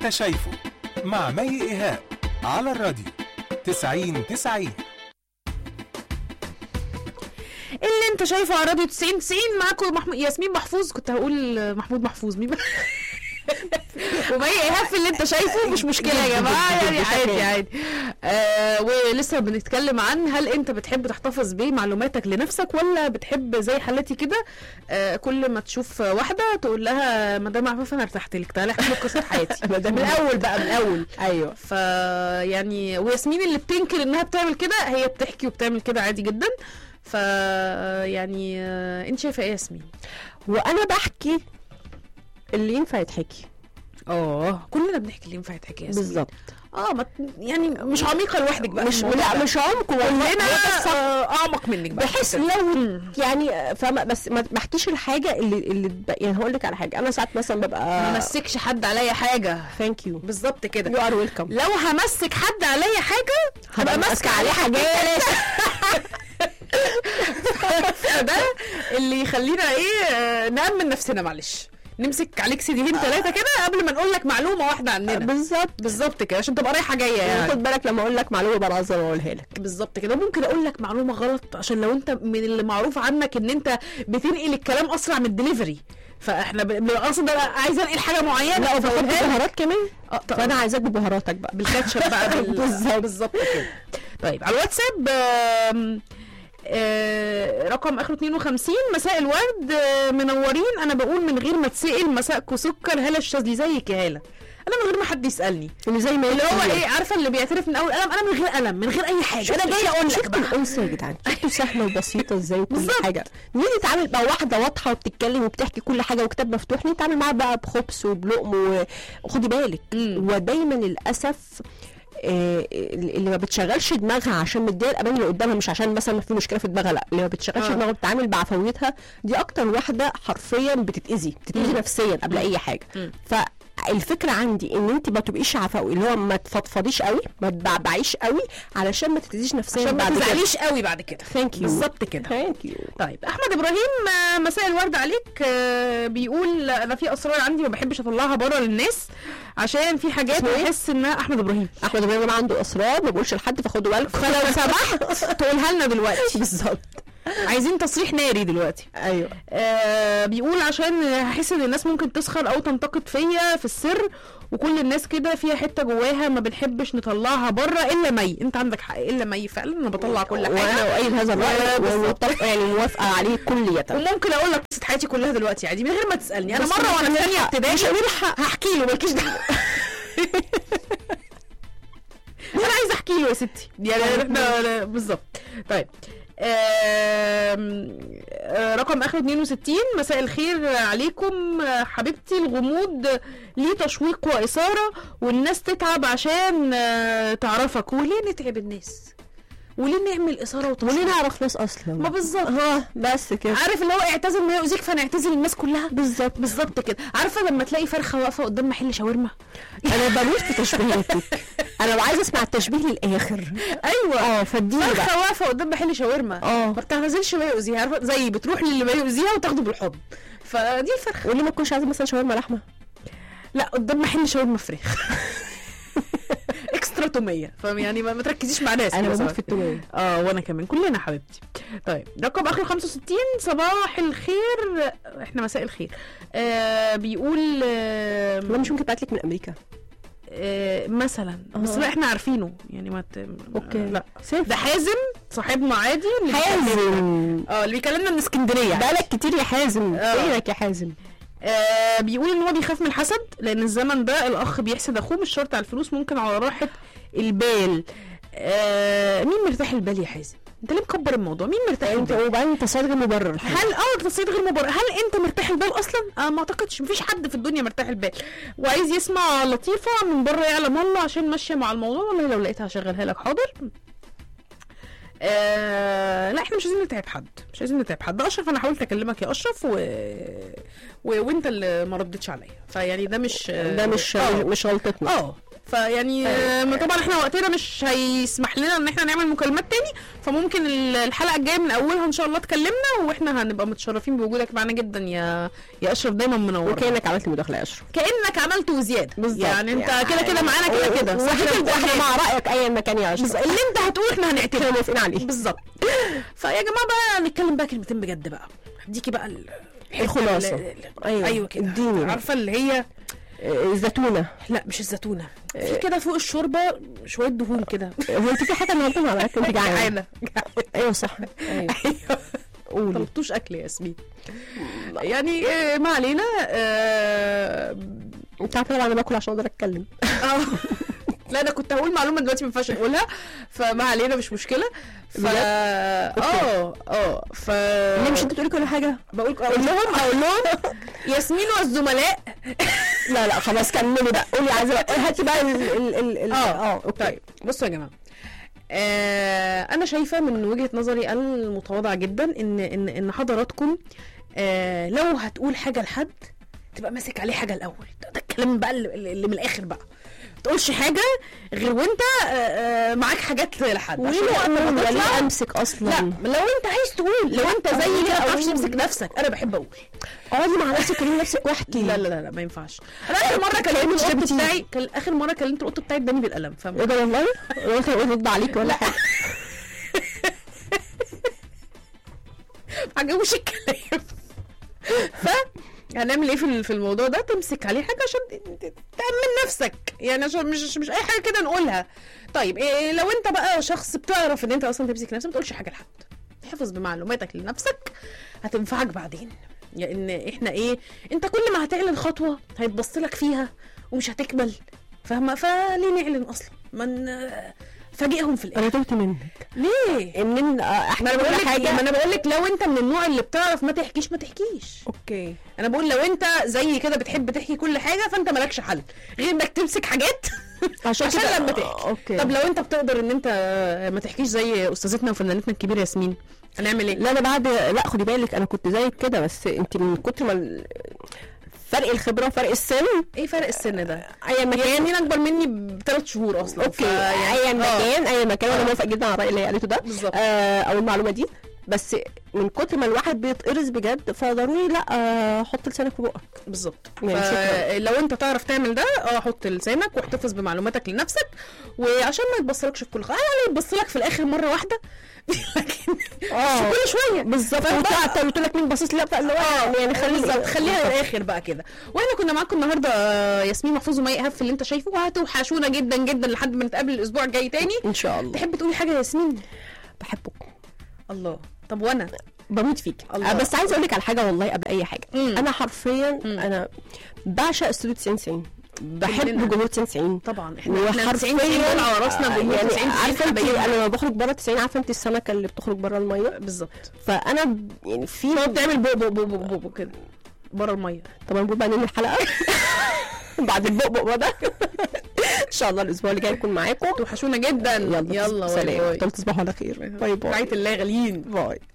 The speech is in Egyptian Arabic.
انت شايفه مع مي ايهاب على الراديو 90 90 اللي انت شايفه على راديو 90 90 معاكم محمود ياسمين محفوظ كنت هقول محمود محفوظ مين ومي ايهاب في اللي انت شايفه مش مشكله يا جماعه يعني عادي عادي آه ولسه بنتكلم عن هل انت بتحب تحتفظ بمعلوماتك لنفسك ولا بتحب زي حالتي كده آه كل ما تشوف واحده تقول لها مدام عفاف انا ارتحت لك تعالى احكي لك قصه حياتي من الاول بقى من الاول ايوه ف يعني وياسمين اللي بتنكر انها بتعمل كده هي بتحكي وبتعمل كده عادي جدا ف يعني آه، انت شايفه ايه يا ياسمين وانا بحكي اللي ينفع يتحكي اه كلنا بنحكي اللي ينفع يتحكي يا ياسمين بالظبط اه ما ت- يعني مش عميقه لوحدك بقى مش الموضوع لا ده. مش عمق والله كلنا هو بس آه، اعمق منك بقى بحس كده. لو مم. يعني فما بس ما ما احكيش الحاجه اللي اللي تب- يعني هقول لك على حاجه انا ساعات مثلا ما ببقى مسكش حد عليا حاجه ثانك يو بالظبط كده يو ار ويلكم لو همسك حد عليا حاجه هبقى ماسكه عليه حاجات فده اللي يخلينا ايه آه، نأمن نفسنا معلش نمسك عليك سيديين ثلاثه كده قبل ما نقول لك معلومه واحده عننا بالظبط بالظبط كده عشان تبقى رايحه جايه يعني خد بالك لما اقول لك معلومه بنظم واقولها لك بالظبط كده ممكن اقول لك معلومه غلط عشان لو انت من اللي معروف عنك ان انت بتنقل الكلام اسرع من الدليفري فاحنا ب- بنبقى اصلا ده عايزه انقل حاجه معينه لا وبحط فأقولها لك. بهارات كمان اه طبعا. فانا عايزاك ببهاراتك بقى بالكاتشب بقى بال... بالظبط. بالظبط كده طيب على الواتساب آم، آه، رقم اخره 52 مساء الورد آه، منورين انا بقول من غير ما تسال مساءكوا سكر هلا الشاذلي زيك يا هاله انا من غير ما حد يسالني اللي زي ما اللي هو يقول. ايه عارفه اللي بيعترف من اول قلم انا من غير قلم من غير اي حاجه انا جايه اقول لك شفتوا بقى الانثى يا جدعان شفتوا سهله وبسيطه ازاي وكل بالظبط. حاجه نيجي نتعامل بقى واحده واضحه وبتتكلم وبتحكي كل حاجه وكتاب مفتوح نيجي نتعامل معاها بقى بخبث وبلقم و- وخدي بالك مم. ودايما للاسف آه، اللي ما بتشغلش دماغها عشان مديها الامان اللي قدامها مش عشان مثلا في مشكله في دماغها لا اللي ما بتشغلش آه. دماغها بتتعامل بعفويتها دي اكتر واحده حرفيا بتتاذي بتتاذي مم. نفسيا قبل اي حاجه مم. فالفكره عندي ان انت ما تبقيش عفوي اللي هو ما تفضفضيش قوي ما تبعبعيش قوي علشان ما تتاذيش نفسيا عشان ما بعد كده. تزعليش قوي بعد كده ثانك يو بالظبط كده ثانك يو طيب احمد ابراهيم آه، مساء الورد عليك آه، بيقول انا في اسرار عندي ما بحبش اطلعها بره للناس عشان في حاجات اسمه إيه؟ بحس انها احمد ابراهيم احمد ابراهيم عنده اسرار ما بقولش لحد فخدوا بالكم فلو سمحت تقولها لنا دلوقتي بالظبط عايزين تصريح ناري دلوقتي ايوه آه بيقول عشان هحس ان الناس ممكن تسخر او تنتقد فيا في السر وكل الناس كده فيها حته جواها ما بنحبش نطلعها بره الا مي انت عندك حق الا مي فعلا انا بطلع كل وانا حاجه اؤيد هذا الراي بالظبط. ومتفقه يعني موافقه عليه كليا وممكن اقول لك قصه حياتي كلها دلوقتي عادي من غير ما تسالني انا بس مره مش وانا في ثانيه هنلحق. ابتدائي مش هنلحق. هحكي له مالكيش دعوه انا عايزه احكي له يا ستي يعني احنا بالظبط طيب آم، آه، رقم اخر 62 مساء الخير عليكم آه، حبيبتي الغموض ليه تشويق واثاره والناس تتعب عشان آه، تعرفك وليه نتعب الناس وليه نعمل اثاره وتشويق وليه نعرف ناس اصلا ما بالظبط اه بس كده عارف اللي هو اعتزل ما يؤذيك فنعتزل الناس كلها بالظبط بالظبط كده عارفه لما تلاقي فرخه واقفه قدام محل شاورما انا بموت في تشبيهاتك انا عايزه اسمع التشبيه للاخر ايوه اه فاديني بقى فرخه واقفه قدام محل شاورما اه. ما بتعتزلش ما يؤذيها عارفه زي بتروح للي ما يؤذيها وتاخده بالحضن فدي الفرخه وليه ما تكونش عايزه مثلا شاورما لحمه لا قدام محل شاورما فراخ اكسترا توميه فاهم يعني ما, ما تركزيش مع ناس انا كده بموت سواء. في التوميه اه وانا كمان كلنا حبيبتي طيب رقم اخر 65 صباح الخير احنا مساء الخير آه بيقول آه لا مش ممكن ابعت لك من امريكا آه، مثلا بس آه. لا احنا عارفينه يعني ما ت... اوكي لا سيف ده حازم صاحبنا عادي اللي بيكلمنا. حازم اه اللي بيكلمنا من اسكندريه بقالك كتير يا حازم اه. فينك يا حازم آه بيقول ان هو بيخاف من الحسد لان الزمن ده الاخ بيحسد اخوه مش شرط على الفلوس ممكن على راحه البال آه مين مرتاح البال يا حازم انت ليه مكبر الموضوع مين مرتاح انت البال وبعدين انت صادق مبرر هل اه تصريح غير مبرر هل انت مرتاح البال اصلا آه ما اعتقدش مفيش حد في الدنيا مرتاح البال وعايز يسمع لطيفه من بره يعلم الله عشان ماشيه مع الموضوع والله لو لقيتها هشغلها لك حاضر آه لا احنا مش عايزين نتعب حد مش عايزين نتعب حد اشرف انا حاولت اكلمك يا اشرف و... و... وانت اللي ما ردتش عليا فيعني ده مش ده مش اه مش غلطتنا اه فيعني آه، طبعا احنا وقتنا مش هيسمح لنا ان احنا نعمل مكالمات تاني فممكن ال- الحلقه الجايه من اولها ان شاء الله تكلمنا واحنا هنبقى متشرفين بوجودك معانا جدا يا يا اشرف دايما منور وكانك عملت مداخله يا اشرف كانك عملت وزياده بالظبط يعني انت كده كده معانا كده كده واحنا صحيح واحنا مع رايك ايا ما كان يا اشرف بالظبط. اللي انت هتقول احنا هنعتبره احنا موافقين عليه بالظبط فيا جماعه بقى نتكلم بقى كلمتين بجد بقى اديكي بقى ال- الخلاصة. ال- ال- أيوة. ايوه كده اديني. عارفه اللي هي آه، الزيتونه لا مش الزيتونه في كده فوق الشوربه شويه دهون كده هو انت في حاجه النهارده مع انت جعانه جعانه ايوه صح ايوه ايوه قولي طلبتوش اكل يا ياسمين يعني آه، ما علينا آه، انت عارفه طبعا انا باكل عشان اقدر اتكلم آه. لا انا كنت هقول معلومه دلوقتي ما ينفعش نقولها فما علينا مش مشكله ف بجد؟ اه اه ف ليه مش انت بتقولي كل حاجه بقول اقول لهم اقول لهم ياسمين والزملاء لا لا خلاص كملي بقى قولي عايزه هاتي بقى ال ال ال ال- اه اوكي طيب بصوا يا جماعه آه انا شايفه من وجهه نظري المتواضعه جدا ان ان ان حضراتكم آه لو هتقول حاجه لحد تبقى ماسك عليه حاجه الاول ده, ده الكلام بقى اللي, اللي من الاخر بقى ما تقولش حاجه غير وانت آه آه معاك حاجات لحد عشان وقت ما وليه تطلع امسك اصلا لا لو انت عايز تقول لو انت زي كده ما بتعرفش أقول. تمسك نفسك انا بحب اقول اقعدي مع نفسك قولي لنفسك واحكي لا لا لا, لا ما ينفعش انا اخر مره كلمت مش القط جبتيه. بتاعي كان اخر مره كلمت القط بتاعي اداني بالقلم فاهم ايه ده والله انا قلت ارد عليك ولا حاجه ما عجبوش الكلام ف هنعمل ايه في ال- في الموضوع ده تمسك عليه حاجه عشان ت- ت- تامن نفسك يعني عشان مش مش اي حاجه كده نقولها طيب إيه لو انت بقى شخص بتعرف ان انت اصلا تمسك نفسك ما تقولش حاجه لحد احفظ بمعلوماتك لنفسك هتنفعك بعدين لان احنا ايه انت كل ما هتعلن خطوه هيتبص لك فيها ومش هتكمل فاهمه فليه نعلن اصلا من فاجئهم في الاخر انا تهت منك ليه ان إن- آه، ما احنا انا بقول لك حاجه ما انا بقول لك لو انت من النوع اللي بتعرف ما تحكيش ما تحكيش اوكي انا بقول لو انت زي كده بتحب تحكي كل حاجه فانت مالكش حل غير انك تمسك حاجات عشان عشان كده- لما آه، تحكي اوكي طب لو انت بتقدر ان انت ما تحكيش زي استاذتنا وفنانتنا الكبيره ياسمين هنعمل ايه لا انا بعد لا خدي بالك انا كنت زيك كده بس انت من كتر ما ال- فرق الخبره وفرق السن ايه فرق السن ده اي مكان ياسمين اكبر مني بثلاث شهور اصلا اوكي فيعني- اي آه. مكان اي مكان وانا موافقه جدا على الراي اللي هي قالته ده بالظبط. آه او المعلومه دي بس من كتر ما الواحد بيتقرص بجد فضروري لا آه، حط لسانك في بقك بالظبط يعني شكراً. لو انت تعرف تعمل ده اه حط لسانك واحتفظ بمعلوماتك لنفسك وعشان ما يتبصلكش في كل خ... يعني يتبص لك في الاخر مره واحده لكن اه. مش كل شويه بالظبط فاهم بقى؟ وتعطل وتقول لك مين باصص لي لا اللي هو اه يعني خلي بالظبط خليها للاخر بقى كده واحنا كنا معاكم النهارده آه، ياسمين محفوظ ومي ايهاب في اللي انت شايفه وهتوحشونا جدا جدا لحد ما نتقابل الاسبوع الجاي تاني ان شاء الله تحب تقولي حاجه يا ياسمين بحبكم الله طب وانا بموت فيك الله. آه، بس عايزه اقول لك على حاجه والله قبل اي حاجه مم. انا حرفيا مم. انا بعشق استوديو 90 90 بحب كلنا. جمهور 90 90 طبعا احنا احنا 90 وحرفيا دول على راسنا آه، جمهور يعني 90 عارفه انت حبايبنا. انا لما بخرج بره 90 عارفه انت السمكه اللي بتخرج بره الميه بالظبط فانا ب- يعني في تقعد تعمل بو بو بو بو بو, بو كده بره الميه طبعا نقول بقى ننهي الحلقه بعد البؤبؤ ده ان شاء الله الاسبوع اللي جاي نكون معاكم توحشونا جدا يلا يلا باي سلام باي. تصبحوا على خير باي باي رعايه الله غاليين باي